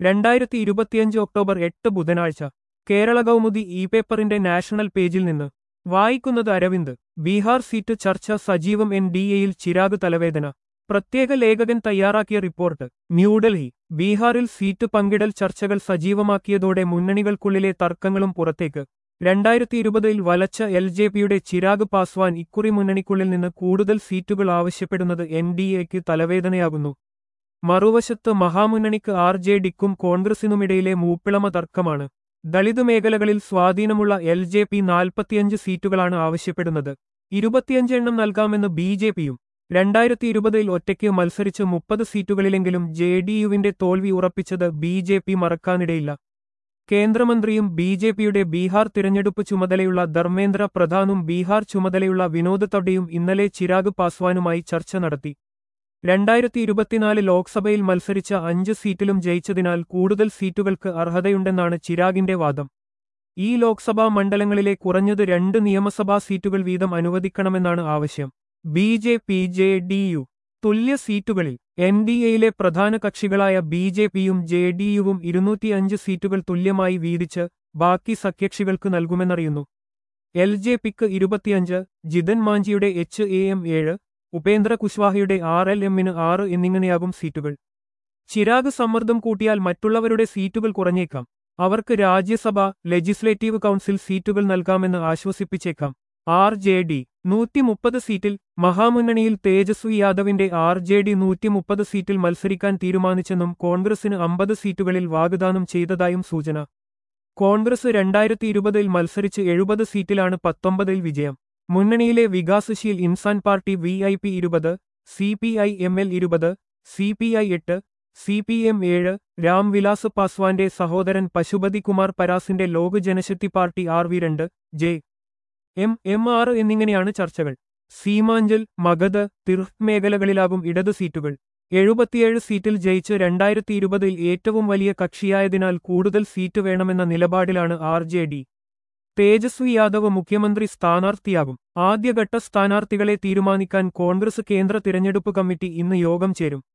രണ്ടായിരത്തി ഇരുപത്തിയഞ്ച് ഒക്ടോബർ എട്ട് ബുധനാഴ്ച കേരള കൗമുദി ഇ പേപ്പറിന്റെ നാഷണൽ പേജിൽ നിന്ന് വായിക്കുന്നത് അരവിന്ദ് ബീഹാർ സീറ്റ് ചർച്ച സജീവം എൻ ഡി എയിൽ ചിരാഗ് തലവേദന പ്രത്യേക ലേഖകൻ തയ്യാറാക്കിയ റിപ്പോർട്ട് ന്യൂഡൽഹി ബീഹാറിൽ സീറ്റ് പങ്കിടൽ ചർച്ചകൾ സജീവമാക്കിയതോടെ മുന്നണികൾക്കുള്ളിലെ തർക്കങ്ങളും പുറത്തേക്ക് രണ്ടായിരത്തി ഇരുപതിൽ വലച്ച എൽ ജെ പിയുടെ ചിരാഗ് പാസ്വാൻ ഇക്കുറി മുന്നണിക്കുള്ളിൽ നിന്ന് കൂടുതൽ സീറ്റുകൾ ആവശ്യപ്പെടുന്നത് എൻ ഡി എക്ക് തലവേദനയാകുന്നു മറുവശത്ത് മഹാമുന്നണിക്ക് ആർ ജെ ഡിക്കും കോൺഗ്രസിനുമിടയിലെ മൂപ്പിളമ തർക്കമാണ് ദളിത് മേഖലകളിൽ സ്വാധീനമുള്ള എൽ ജെ പി നാൽപ്പത്തിയഞ്ച് സീറ്റുകളാണ് ആവശ്യപ്പെടുന്നത് ഇരുപത്തിയഞ്ച് എണ്ണം നൽകാമെന്ന് ബി ജെ പിയും രണ്ടായിരത്തി ഇരുപതിൽ ഒറ്റയ്ക്ക് മത്സരിച്ച് മുപ്പത് സീറ്റുകളിലെങ്കിലും ജെ ഡി യുവിന്റെ തോൽവി ഉറപ്പിച്ചത് ബി ജെ പി മറക്കാനിടയില്ല കേന്ദ്രമന്ത്രിയും ബി ജെ പിയുടെ ബീഹാർ തിരഞ്ഞെടുപ്പ് ചുമതലയുള്ള ധർമ്മേന്ദ്ര പ്രധാനും ബീഹാർ ചുമതലയുള്ള വിനോദ് തവ്ഡയും ഇന്നലെ ചിരാഗ് പാസ്വാനുമായി ചർച്ച നടത്തി രണ്ടായിരത്തി ഇരുപത്തിനാല് ലോക്സഭയിൽ മത്സരിച്ച അഞ്ച് സീറ്റിലും ജയിച്ചതിനാൽ കൂടുതൽ സീറ്റുകൾക്ക് അർഹതയുണ്ടെന്നാണ് ചിരാഗിന്റെ വാദം ഈ ലോക്സഭാ മണ്ഡലങ്ങളിലെ കുറഞ്ഞത് രണ്ട് നിയമസഭാ സീറ്റുകൾ വീതം അനുവദിക്കണമെന്നാണ് ആവശ്യം B J P J D U തുല്യ സീറ്റുകളിൽ എൻ ഡി എയിലെ പ്രധാന കക്ഷികളായ ബി ജെ പിയും ജെ ഡി യുവും ഇരുന്നൂറ്റിയഞ്ച് സീറ്റുകൾ തുല്യമായി വീതിച്ച് ബാക്കി സഖ്യകക്ഷികൾക്ക് നൽകുമെന്നറിയുന്നു എൽ ജെ പിക്ക് ഇരുപത്തിയഞ്ച് ജിതൻ മാഞ്ചിയുടെ എച്ച് എ എം ഏഴ് ഉപേന്ദ്ര കുശ്വാഹയുടെ ആർ എൽ എമ്മിന് ആറ് എന്നിങ്ങനെയാകും സീറ്റുകൾ ചിരാഗ് സമ്മർദ്ദം കൂട്ടിയാൽ മറ്റുള്ളവരുടെ സീറ്റുകൾ കുറഞ്ഞേക്കാം അവർക്ക് രാജ്യസഭ ലെജിസ്ലേറ്റീവ് കൗൺസിൽ സീറ്റുകൾ നൽകാമെന്ന് ആശ്വസിപ്പിച്ചേക്കാം ആർ ജെ ഡി നൂറ്റിമുപ്പത് സീറ്റിൽ മഹാമുന്നണിയിൽ തേജസ്വി യാദവിന്റെ ആർ ജെ ഡി നൂറ്റിമുപ്പത് സീറ്റിൽ മത്സരിക്കാൻ തീരുമാനിച്ചെന്നും കോൺഗ്രസിന് അമ്പത് സീറ്റുകളിൽ വാഗ്ദാനം ചെയ്തതായും സൂചന കോൺഗ്രസ് രണ്ടായിരത്തി ഇരുപതിൽ മത്സരിച്ച് എഴുപത് സീറ്റിലാണ് പത്തൊമ്പതിൽ വിജയം മുന്നണിയിലെ Vikassheel Insaan party V I P ഇരുപത് C P I M L ഇരുപത് സി പി ഐ എട്ട് സി പി എം ഏഴ് രാംവിലാസ് പാസ്വാന്റെ സഹോദരൻ പശുപതി കുമാർ പരാസിന്റെ Lok Janshakti party R V രണ്ട് ജെ എം എം ആറ് എന്നിങ്ങനെയാണ് ചർച്ചകൾ സീമാഞ്ചൽ മഗധ് തിർഹ് മേഖലകളിലാകും ഇടത് സീറ്റുകൾ എഴുപത്തിയേഴ് സീറ്റിൽ ജയിച്ച് രണ്ടായിരത്തി ഇരുപതിൽ ഏറ്റവും വലിയ കക്ഷിയായതിനാൽ കൂടുതൽ സീറ്റ് വേണമെന്ന നിലപാടിലാണ് R J D Tejashwi Yadav മുഖ്യമന്ത്രി സ്ഥാനാർത്ഥിയാകും ആദ്യഘട്ട സ്ഥാനാർത്ഥികളെ തീരുമാനിക്കാൻ കോൺഗ്രസ് കേന്ദ്ര തിരഞ്ഞെടുപ്പ് കമ്മിറ്റി ഇന്ന് യോഗം ചേരും